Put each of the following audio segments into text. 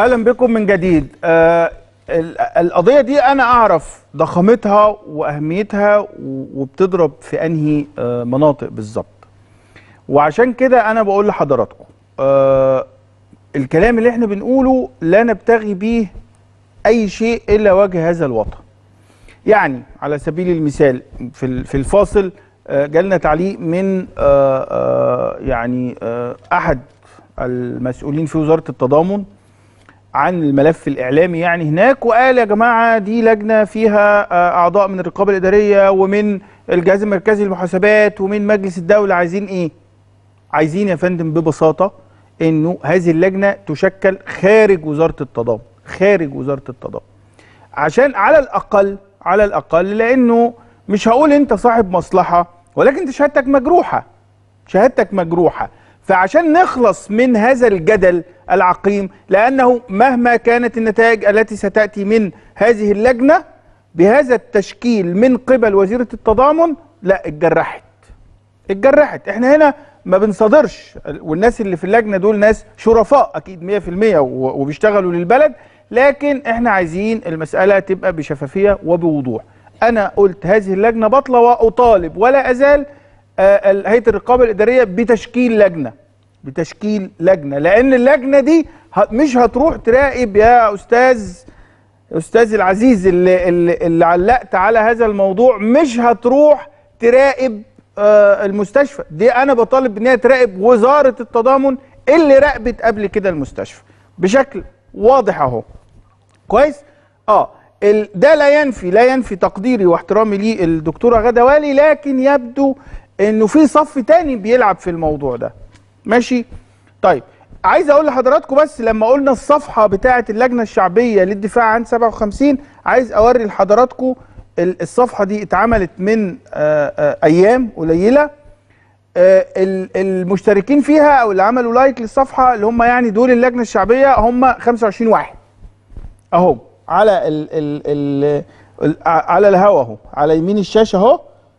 اهلا بكم من جديد آه ال- القضيه دي انا اعرف ضخامتها واهميتها و- وبتضرب في انهي آه مناطق بالظبط وعشان كده انا بقول لحضراتكم آه الكلام اللي احنا بنقوله لا نبتغي به اي شيء الا وجه هذا الوطن يعني على سبيل المثال في ال- في الفاصل آه، جالنا تعليق من آه، آه، يعني آه، احد المسؤولين في وزاره التضامن عن الملف الاعلامي يعني هناك وقال يا جماعه دي لجنه فيها آه، اعضاء من الرقابه الاداريه ومن الجهاز المركزي للمحاسبات ومن مجلس الدوله عايزين ايه؟ عايزين يا فندم ببساطه انه هذه اللجنه تشكل خارج وزاره التضامن خارج وزاره التضامن عشان على الاقل على الاقل لانه مش هقول انت صاحب مصلحه ولكن انت شهادتك مجروحه شهادتك مجروحه فعشان نخلص من هذا الجدل العقيم لانه مهما كانت النتائج التي ستاتي من هذه اللجنه بهذا التشكيل من قبل وزيره التضامن لا اتجرحت اتجرحت احنا هنا ما بنصادرش والناس اللي في اللجنه دول ناس شرفاء اكيد 100% و- وبيشتغلوا للبلد لكن احنا عايزين المساله تبقى بشفافيه وبوضوح انا قلت هذه اللجنه بطله واطالب ولا ازال آه، ال- هيئه الرقابه الاداريه بتشكيل لجنه بتشكيل لجنه لان اللجنه دي ه- مش هتروح تراقب يا استاذ استاذ العزيز اللي, اللي, اللي علقت على هذا الموضوع مش هتروح تراقب آه المستشفى دي انا بطالب ان هي تراقب وزاره التضامن اللي راقبت قبل كده المستشفى بشكل واضح اهو كويس اه ال- ده لا ينفي لا ينفي تقديري واحترامي للدكتوره غدا والي لكن يبدو انه في صف تاني بيلعب في الموضوع ده ماشي طيب عايز اقول لحضراتكم بس لما قلنا الصفحه بتاعه اللجنه الشعبيه للدفاع عن 57 عايز اوري لحضراتكم ال- الصفحه دي اتعملت من آه، آه، ايام قليله آه، ال- المشتركين فيها او اللي عملوا لايك للصفحه اللي هم يعني دول اللجنه الشعبيه هم 25 واحد اهو على ال ال ال ال على الهوا اهو على يمين الشاشه اهو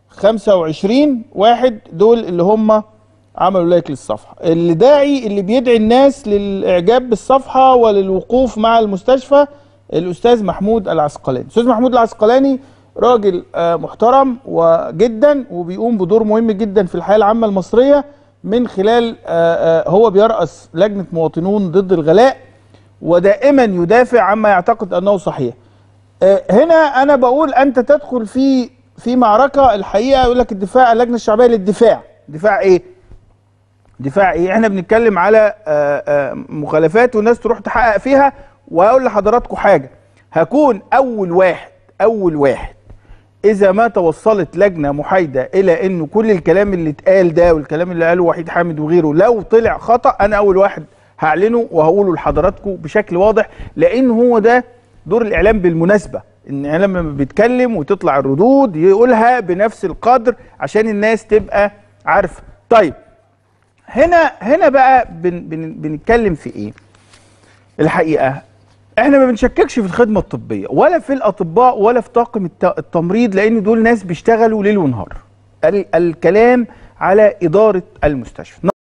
25 واحد دول اللي هم عملوا لايك للصفحه اللي داعي اللي بيدعي الناس للاعجاب بالصفحه وللوقوف مع المستشفى الاستاذ محمود العسقلاني الاستاذ محمود العسقلاني راجل آه، محترم وجدا وبيقوم بدور مهم جدا في الحياه العامه المصريه من خلال آه، آه، هو بيرأس لجنه مواطنون ضد الغلاء ودائما يدافع عما يعتقد انه صحيح. آه، هنا انا بقول انت تدخل في في معركه الحقيقه يقول لك الدفاع اللجنه الشعبيه للدفاع، دفاع ايه؟ دفاع ايه؟ احنا بنتكلم على آه، آه، مخالفات والناس تروح تحقق فيها واقول لحضراتكم حاجه هكون اول واحد اول واحد اذا ما توصلت لجنه محايده الى انه كل الكلام اللي اتقال ده والكلام اللي قاله وحيد حامد وغيره لو طلع خطا انا اول واحد هعلنه وهقوله لحضراتكم بشكل واضح لان هو ده دور الاعلام بالمناسبه ان الاعلام لما بيتكلم وتطلع الردود يقولها بنفس القدر عشان الناس تبقى عارفه طيب هنا هنا بقى بن بن بنتكلم في ايه الحقيقه احنا ما بنشككش في الخدمه الطبيه ولا في الاطباء ولا في طاقم الت- التمريض لان دول ناس بيشتغلوا ليل ونهار ال- الكلام على اداره المستشفى